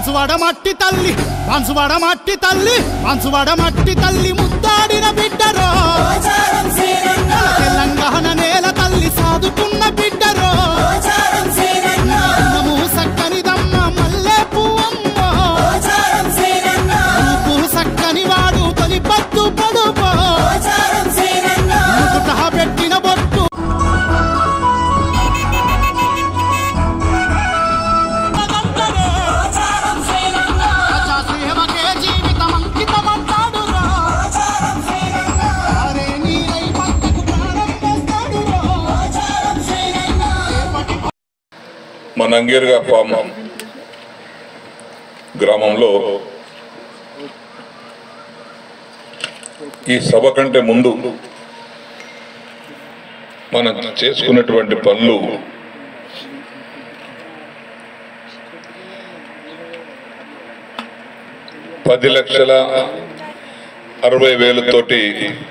బాన్సువాడ మట్టి తల్లి బాన్సువాడ మట్టి తల్లి బాన్సువాడ మట్టి తల్లి ముద్దాడిన బిడ్డరో తెలంగాణ నేల తల్లి సాదుకున్న బిడ్డరో అన్నము సక్కనిదమ్మ మల్లె పువ్వమ్మ రూపు సక్కని వాడు తొలి పత్తు పొడుపో ముకుట పెట్టిన బొట్టు సేవకే జీవితం అంకితమంటాడురా. అరే నీరై పక్కకు ప్రాణం పోస్తాడురా. మన అంగేరుగా ఫామ్ గ్రామంలో ఈ సభ కంటే ముందు మనం చేసుకున్నటువంటి పనులు పది లక్షల అరవై వేలతోటి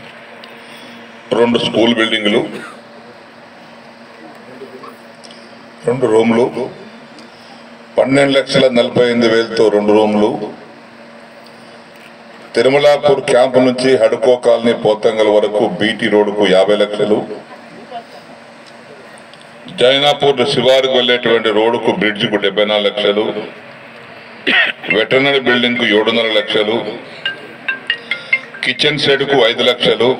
రెండు స్కూల్ బిల్డింగులు రెండు రూమ్లు పన్నెండు లక్షల నలభై ఎనిమిది వేలతో రెండు రూమ్లు తిరుమలాపూర్ క్యాంపు నుంచి హడ్కో కాలనీ పోతంగల్ వరకు బీటీ రోడ్డుకు యాభై లక్షలు జైనాపూర్ శివారుకు వెళ్ళేటువంటి రోడ్డుకు బ్రిడ్జికు డెబ్బై నాలుగు లక్షలు వెటర్నరీ బిల్డింగ్కు ఏడున్నర లక్షలు కిచెన్ షెడ్కు ఐదు లక్షలు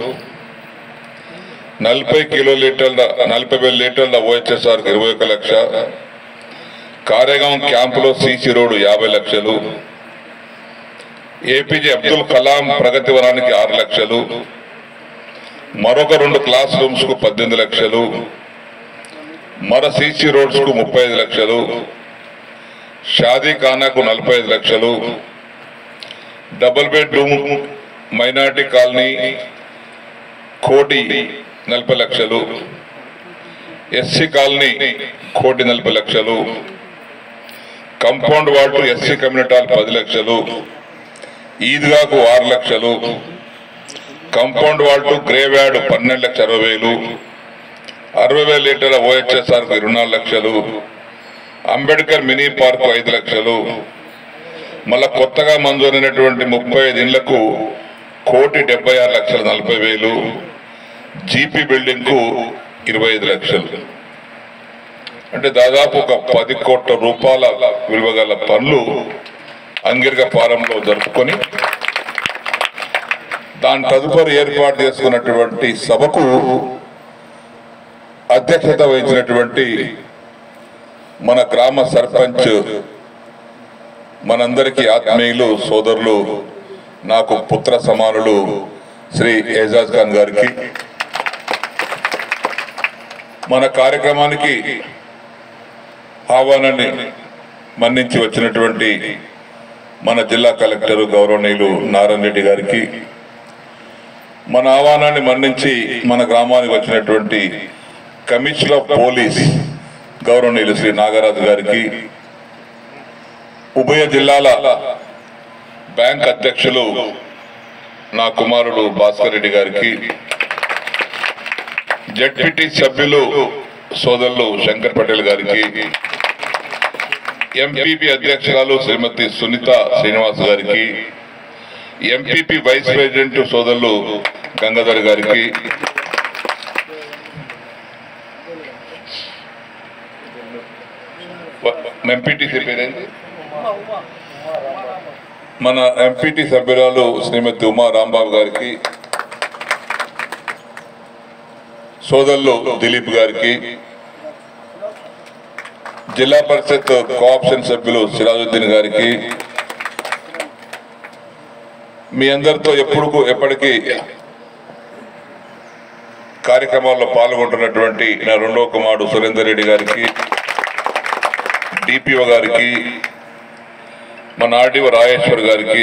నలభై కిలో లీటర్ల నలభై వేల లీటర్ల ఓహెచ్ఎస్ఆర్ ఇరవై ఒక లక్ష కారేగాం క్యాంపులో సీసీ రోడ్డు యాభై లక్షలు ఏపీజే అబ్దుల్ కలాం ప్రగతి వనానికి ఆరు లక్షలు మరొక రెండు క్లాస్ రూమ్స్ కు పద్దెనిమిది లక్షలు మరో సీసీ రోడ్స్ కు ముప్పై ఐదు లక్షలు షాదీ ఖానాకు నలభై ఐదు లక్షలు డబుల్ బెడ్రూమ్ మైనార్టీ కాలనీ కోటి నలభై లక్షలు ఎస్సీ కాలనీ కోటి నలభై లక్షలు compound water S C community hall పది లక్షలు ఈద్గాకు ఆరు లక్షలు కంపౌండ్ వాటర్ గ్రేవ్ యార్డ్ పన్నెండు లక్షల అరవై వేలు అరవై వేల లీటర్ల ఓహెచ్ఎస్ఆర్ ఇరవై నాలుగు లక్షలు అంబేద్కర్ మినీ పార్క్ ఐదు లక్షలు మళ్ళా కొత్తగా మంజూరైనటువంటి ముప్పై ఐదు ఇళ్లకు కోటి డెబ్బై ఆరు లక్షల నలభై వేలు జీపీ బిల్డింగ్ కు ఇరవై ఐదు లక్షలు అంటే దాదాపు ఒక పది కోట్ల రూపాయల విలువ గల పనులు అంగిరిక ఫారంలో జరుపుకొని దాని తదుపరి ఏర్పాటు చేసుకున్నటువంటి సభకు అధ్యక్షత వహించినటువంటి మన గ్రామ సర్పంచ్ మనందరికీ ఆత్మీయులు సోదరులు నాకు పుత్ర సమానులు శ్రీ ఏజాజ్ ఖాన్ గారికి మన కార్యక్రమానికి ఆహ్వానాన్ని మన్నించి వచ్చినటువంటి మన జిల్లా కలెక్టర్ గౌరవనీయులు నారాయణ రెడ్డి గారికి మన ఆహ్వానాన్ని మన్నించి మన గ్రామానికి వచ్చినటువంటి కమిషనర్ ఆఫ్ పోలీస్ గౌరవనీయులు శ్రీ నాగరాజు గారికి ఉభయ జిల్లాల బ్యాంక్ అధ్యక్షులు నా కుమారుడు భాస్కర్ రెడ్డి గారికి జడ్పీటీ సభ్యులు సోదరులు శంకర్ పటేల్ గారికి ఎంపీపీ అధ్యక్షురాలు శ్రీమతి సునీత శ్రీనివాస్ గారికి ఎంపీపీ వైస్ ప్రెసిడెంట్ సోదరులు గంగాధర్ గారికి ఎంపీటీసీ పేరేంటి మన ఎంపీటీ సభ్యురాలు శ్రీమతి ఉమా రాంబాబు గారికి సోదరులు దిలీప్ గారికి జిల్లా పరిషత్ కోఆప్షన్ సభ్యులు సిరాజుద్దీన్ గారికి మీ అందరితో ఎప్పుడు ఎప్పటికీ కార్యక్రమాల్లో పాల్గొంటున్నటువంటి నా రెండవ కుమారుడు సురేందర్ రెడ్డి గారికి డిపిఓ గారికి మన ఆర్డీఓ రాజేశ్వర్ గారికి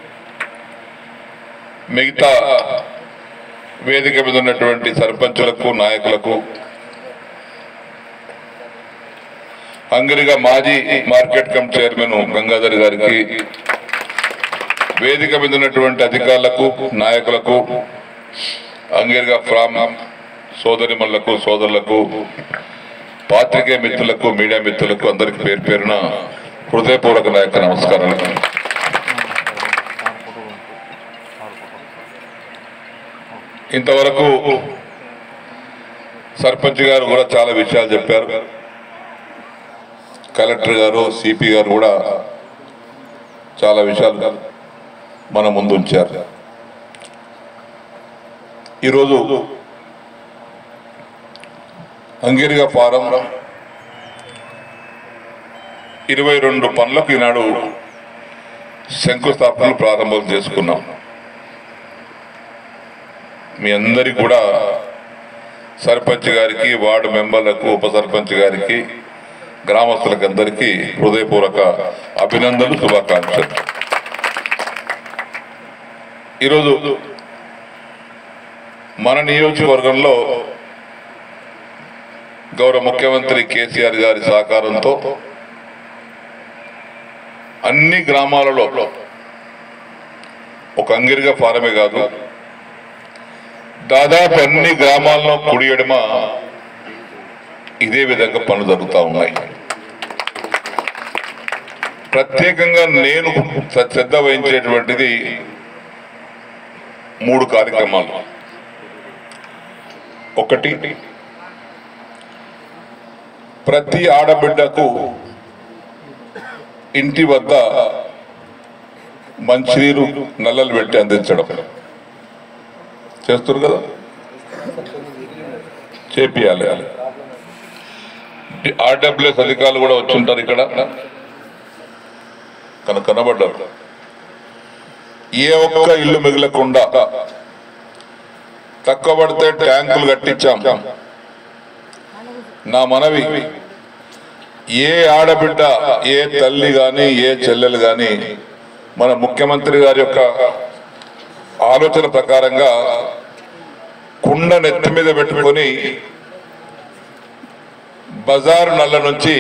మిగతా వేదిక మీద ఉన్నటువంటి సర్పంచులకు నాయకులకు హంగరిగా మాజీ మార్కెట్ కమ్ చైర్మన్ గంగాధర్ గారికి వేదిక మీద ఉన్నటువంటి అధికారులకు నాయకులకు అంగేర్గా ఫ్రామ్ సోదరిమణులకు సోదరులకు పాత్రికేయ మిత్రులకు మీడియా మిత్రులకు అందరికి పేరు పేరున హృదయపూర్వక నాయక నమస్కారాలు ఇంతవరకు సర్పంచ్ గారు కూడా చాలా విషయాలు చెప్పారు కలెక్టర్ గారు సిపి గారు కూడా చాలా విషయాలు మన ముందు ఉంచారు ఈరోజు హంగేరిగా ఫారం ఇరవై రెండు పనులకు ఈనాడు శంకుస్థాపనలు ప్రారంభం చేసుకున్నాం మీ అందరికి కూడా సర్పంచ్ గారికి వార్డు మెంబర్లకు ఉప సర్పంచ్ గారికి గ్రామస్తులకు అందరికీ హృదయపూర్వక అభినందనలు శుభాకాంక్షలు ఈరోజు మన నియోజకవర్గంలో గౌరవ ముఖ్యమంత్రి కేసీఆర్ గారి సహకారంతో అన్ని గ్రామాలలో ఒక అంగిరిగా ఫారమే కాదు దాదాపు అన్ని గ్రామాల్లో కుడి ఎడమ ఇదే విధంగా పనులు జరుగుతూ ఉన్నాయి ప్రత్యేకంగా నేను శ్రద్ధ వహించేటువంటిది మూడు కార్యక్రమాలు ఒకటి ప్రతి ఆడబిడ్డకు ఇంటి వద్ద మంచినీరు నల్లలు పెట్టి అందించడం చేస్తారు కదా చేపియాలి ఆర్డబ్ల్యూఎస్ అధికారులు కూడా వచ్చి ఉంటారు ఇక్కడ కనుక కనబడ్డారు ఏ ఒక్క ఇల్లు మిగలకుండా తక్కువ పడితే ట్యాంకులు కట్టించాం నా మనవి ఏ ఆడబిడ్డ ఏ తల్లి గాని ఏ చెల్లెలు గాని మన ముఖ్యమంత్రి గారి యొక్క ఆలోచన ప్రకారంగా కుండ నెత్తి మీద పెట్టుకొని బజారు నల్ల నుంచి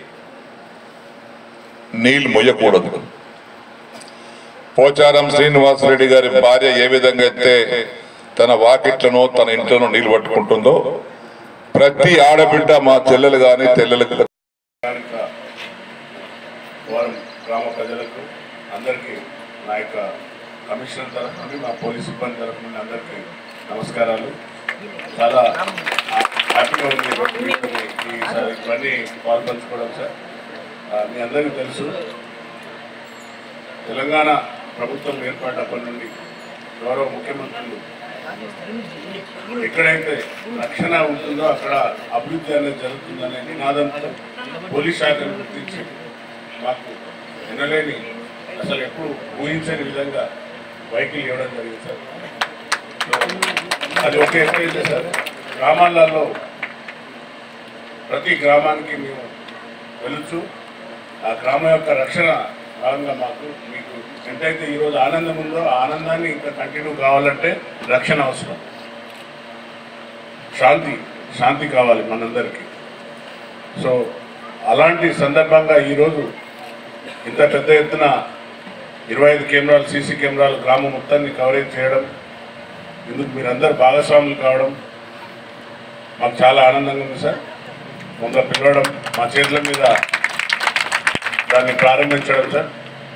నీళ్లు మొయ్యకూడదు పోచారం శ్రీనివాసరెడ్డి గారి భార్య ఏ విధంగా అయితే తన వాకిట్లను తన ఇంట్లోనూ నీళ్లు పట్టుకుంటుందో ప్రతి ఆడబిడ్డ మా చెల్లెలు గాని తెల్లెలకు స్థానిక వారం గ్రామ ప్రజలకు అందరికీ నా యొక్క కమిషనర్ తరఫు నుండి మా పోలీస్ సిబ్బంది తరఫు నుండి అందరికీ నమస్కారాలు చాలా హ్యాపీగా ఉంది మీతో ఈ సార్ ఇవన్నీ పాల్పంచుకోవడం సార్ ఆ, మీ అందరికీ తెలుసు తెలంగాణ ప్రభుత్వం ఏర్పడినప్పటి నుండి గౌరవ ముఖ్యమంత్రులు ఎక్కడైతే రక్షణ ఉంటుందో అక్కడ అభివృద్ధి అనేది జరుగుతుందనే నినాదంతో పోలీస్ శాఖను గుర్తించి మాకు వినలేని అసలు ఎప్పుడు ఊహించని విధంగా వెహికల్ ఇవ్వడం జరిగింది సార్ సో, అది ఒక ఎక్కడైతే సార్ గ్రామాలలో ప్రతి గ్రామానికి మేము వెళుతూ ఆ గ్రామం యొక్క రక్షణ భాగంగా మాకు మీకు ఎంతైతే ఈరోజు ఆనందం ఉందో ఆ ఆనందాన్ని ఇంకా కంటిన్యూ కావాలంటే రక్షణ అవసరం శాంతి శాంతి కావాలి మనందరికీ సో అలాంటి సందర్భంగా ఈరోజు ఇంత పెద్ద ఎత్తున ఇరవై ఐదు కెమెరాలు సీసీ కెమెరాలు గ్రామం మొత్తాన్ని కవరేజ్ చేయడం ఇందుకు మీరందరూ భాగస్వాములు కావడం మాకు చాలా ఆనందంగా ఉంది సార్ ముందు పిలవడం మా చేతుల మీద దాన్ని ప్రారంభించడం సార్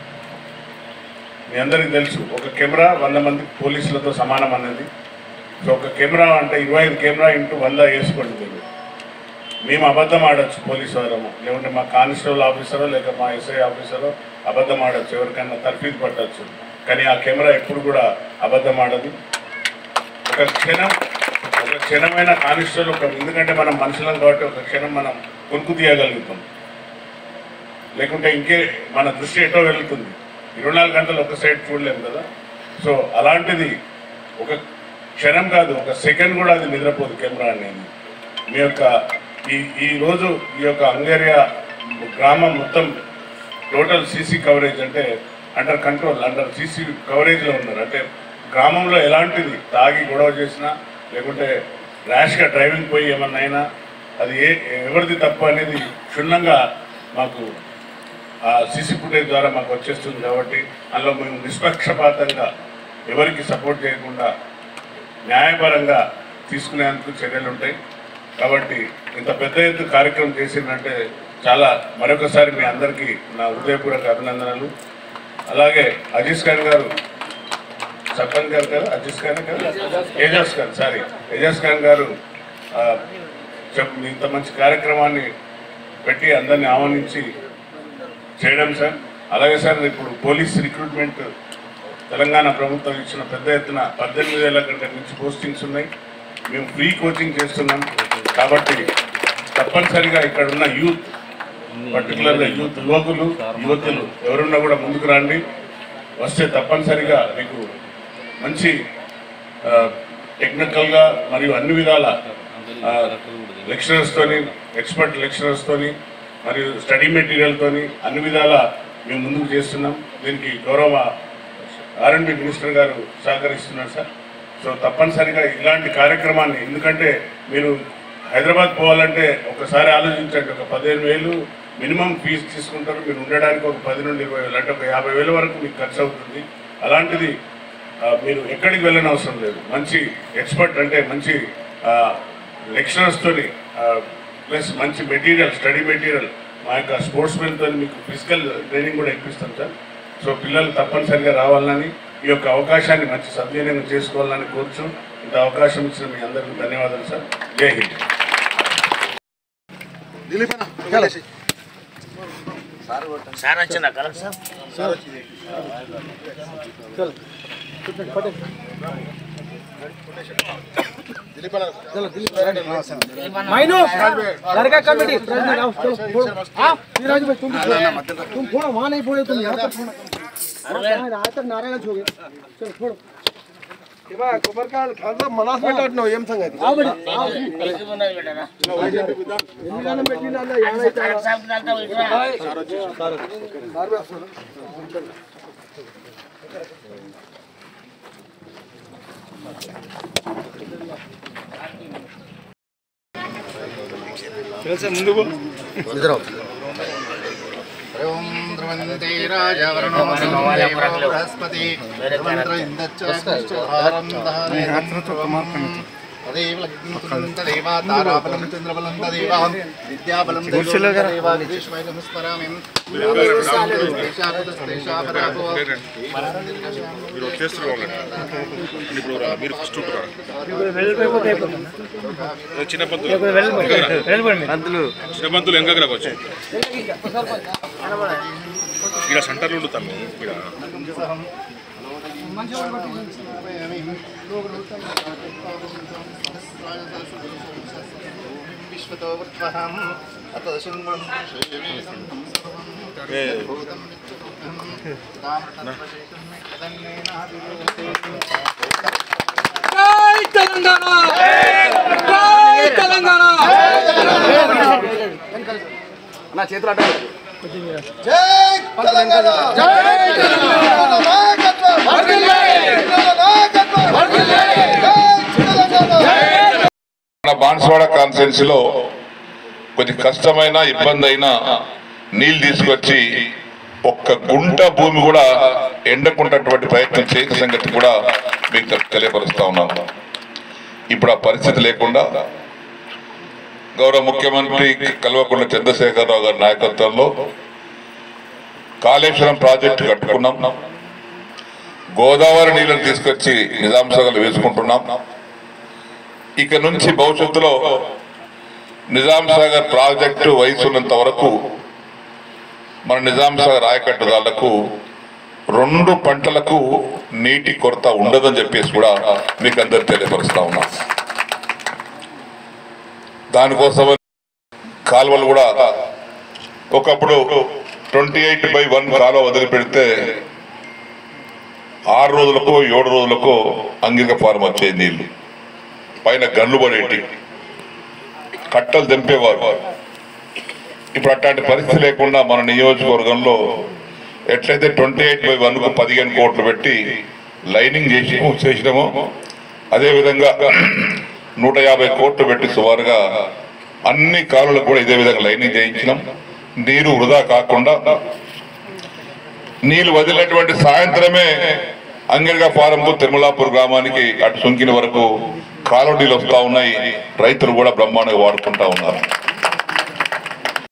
మీ అందరికీ తెలుసు ఒక కెమెరా వంద మంది పోలీసులతో సమానం అనేది సో ఒక కెమెరా అంటే ఇరవై ఐదు కెమెరా ఇంటూ వంద వేసుకోండి మీరు మేము అబద్ధం ఆడొచ్చు పోలీసు వారము లేకుంటే మా కానిస్టేబుల్ ఆఫీసరో లేక మా ఎస్ఐ ఆఫీసరో అబద్ధం ఆడొచ్చు ఎవరికైనా తర్ఫీదు పట్టచ్చు కానీ ఆ కెమెరా ఎప్పుడు కూడా అబద్ధం ఆడదు ఒక క్షణం ఒక క్షణమైన కానిస్టేబుల్ ఒక ఎందుకంటే మనం మనుషులం కాబట్టి ఒక క్షణం మనం కొనుక్కు తీయగలుగుతాం లేకుంటే ఇంకే మన దృష్టి ఎటో వెళ్తుంది ఇరవై నాలుగు గంటలు ఒక సైడ్ చూడలేము కదా సో అలాంటిది ఒక క్షణం కాదు ఒక సెకండ్ కూడా అది నిద్రపోదు కెమెరా అనేది మీ యొక్క ఈ ఈ రోజు ఈ యొక్క అంగేరియా గ్రామం మొత్తం టోటల్ సీసీ కవరేజ్ అంటే అండర్ కంట్రోల్ అండర్ సీసీ కవరేజ్లో ఉన్నారు అంటే గ్రామంలో ఎలాంటిది తాగి గొడవ చేసినా లేకుంటే ర్యాష్గా డ్రైవింగ్ పోయి ఏమన్నా అయినా అది ఏ ఎవరిది తప్పు అనేది క్షుణ్ణంగా మాకు ఆ సీసీ ఫుటేజ్ ద్వారా మాకు వచ్చేస్తుంది కాబట్టి అందులో మేము నిష్పక్షపాతంగా ఎవరికి సపోర్ట్ చేయకుండా న్యాయపరంగా తీసుకునేందుకు చర్యలు ఉంటాయి కాబట్టి ఇంత పెద్ద ఎత్తు కార్యక్రమం చేసిందంటే చాలా మరొకసారి మీ అందరికీ నా హృదయపూర్వక అభినందనలు అలాగే అజీజ్ ఖాన్ గారు సర్పంచ్ గారు కదా అజీజ్ ఖాన్ కదా ఏజాజ్ ఖాన్ సారీ ఏజాజ్ ఖాన్ గారు ఆ, చెప్ ఇంత మంచి కార్యక్రమాన్ని పెట్టి అందరిని ఆహ్వానించి చేయడం సార్ అలాగే సార్ ఇప్పుడు పోలీస్ రిక్రూట్మెంట్ తెలంగాణ ప్రభుత్వం ఇచ్చిన పెద్ద ఎత్తున పద్దెనిమిది వేల కంటే మించి పోస్టింగ్స్ ఉన్నాయి మేము ఫ్రీ కోచింగ్ చేస్తున్నాం కాబట్టి తప్పనిసరిగా ఇక్కడ ఉన్న యూత్ పర్టికులర్గా యూత్ యువకులు యువతులు ఎవరున్నా కూడా ముందుకు రండి వస్తే తప్పనిసరిగా మీకు మంచి టెక్నికల్గా మరియు అన్ని విధాల లెక్చరర్స్తోని ఎక్స్పర్ట్ లెక్చరర్స్తోని మరియు స్టడీ మెటీరియల్తోని అన్ని విధాల మేము ముందుకు చేస్తున్నాం దీనికి గౌరవ ఆర్ఎండ్బి మినిస్టర్ గారు సహకరిస్తున్నారు సార్ సో తప్పనిసరిగా ఇలాంటి కార్యక్రమాన్ని ఎందుకంటే మీరు హైదరాబాద్ పోవాలంటే ఒకసారి ఆలోచించండి ఒక పదిహేను వేలు మినిమం ఫీజు తీసుకుంటారు మీరు ఉండడానికి ఒక పది నుండి ఇరవై వేలు అంటే ఒక యాభై వేల వరకు మీకు ఖర్చు అవుతుంది అలాంటిది ఆ, మీరు ఎక్కడికి వెళ్ళని అవసరం లేదు మంచి ఎక్స్పర్ట్ అంటే మంచి లెక్చరర్స్తోని ప్లస్ మంచి మెటీరియల్ స్టడీ మెటీరియల్ మా యొక్క స్పోర్ట్స్ మెన్తో మీకు ఫిజికల్ ట్రైనింగ్ కూడా ఇప్పిస్తాం సార్ సో పిల్లలు తప్పనిసరిగా రావాలని ఈ యొక్క అవకాశాన్ని మంచి సద్వినియోగం చేసుకోవాలని కోరుచు ఇంత అవకాశం ఇచ్చిన మీ అందరికీ ధన్యవాదాలు సార్ జై హింద్ సార్ వచ్చిందా కలెక్ట్ సార్ माइनो लड़का कमेटी प्रेसिडेंट आओ चलो फोड़ो हाँ धीरज भाई तुम तुम फोड़ो वहाँ नहीं फोड़े तुम यहाँ तक फोड़ो यहाँ तक नारायण छोगे चलो फोड़ो మనస్ పెట్టినావు ఏం సంగతి आओ बेटा आओ ఉన్నది బిడ్డనా ఎందుకన్నా పెట్టినా ఏమైతే సార్ అంతా ఇట్లా ఓం ధ్రువంతే రాజవరణో బృహస్పతి ధ్రువంత్ర ఇంద్రచారం తదేవ లగ్నం తదేవ తారాబలం చంద్రబలం తదేవ విద్యాబలం తదేవ విదేశమైలం స్మరామి మీరు వచ్చేస్తారు ఇప్పుడు రా, మీరు ఫస్ట్ ఉంటారా చిన్న పంతులు చిన్న పంతులు ఎంగకు రావచ్చు ఇక్కడ సెంటర్లో ఉండుతాను ఇక్కడ విశ్వతో వృత్వహం అత శృంగం మన బాన్స్వాడ కాన్ఫరెన్స్లో కొద్ది కష్టమైన ఇబ్బంది అయినా నీళ్ళు తీసుకొచ్చి ఒక్క గుంట భూమి కూడా ఎండకుంటటువంటి ప్రయత్నం చేసిన సంగతి కూడా మీకు తె- తెలియపరుస్తా ఉన్నాను ఇప్పుడు ఆ పరిస్థితి లేకుండా గౌరవ ముఖ్యమంత్రి కల్వకుంట్ల చంద్రశేఖరరావు గారి నాయకత్వంలో కాళేశ్వరం ప్రాజెక్టు కట్టుకున్నాం గోదావరి నీళ్ళని తీసుకొచ్చి నిజాం సాగర్లో వేసుకుంటున్నాం ఇక నుంచి భవిష్యత్తులో నిజాం సాగర్ ప్రాజెక్టు వయసు ఉన్నంత వరకు మన నిజాం సాగర్ ఆయకట్టుదారులకు రెండు పంటలకు నీటి కొరత ఉండదని చెప్పేసి కూడా మీకు అందరు తెలియపరుస్తా ఉన్నా దానికోసం కాలువలు కూడా ఒకప్పుడు ట్వంటీ ఎయిట్ బై వన్ కాలువ వదిలిపెడితే ఆరు రోజులకు ఏడు రోజులకు అంగిక ఫారం వచ్చేది నీళ్లు పైన గన్లు పడేటి కట్టలు తెంపేవారు ఇప్పుడు అట్లాంటి పరిస్థితి లేకుండా మన నియోజకవర్గంలో ఎట్లయితే ట్వంటీ ఎయిట్ బై వన్కు పదిహేను కోట్లు పెట్టి లైనింగ్ చేసి చేసినామో అదేవిధంగా నూట యాభై కోట్లు పెట్టి సుమారుగా అన్ని కాలువలకు కూడా ఇదే విధంగా లైనింగ్ చేయించినాం నీరు వృధా కాకుండా నీళ్లు వదిలినటువంటి సాయంత్రమే అంగిరిగా ఫారంపు తిరుమలాపూర్ గ్రామానికి అటు సుంకిన వరకు కాలువ నీళ్ళు వస్తా ఉన్నాయి రైతులు కూడా బ్రహ్మాండంగా వాడుకుంటా ఉన్నారు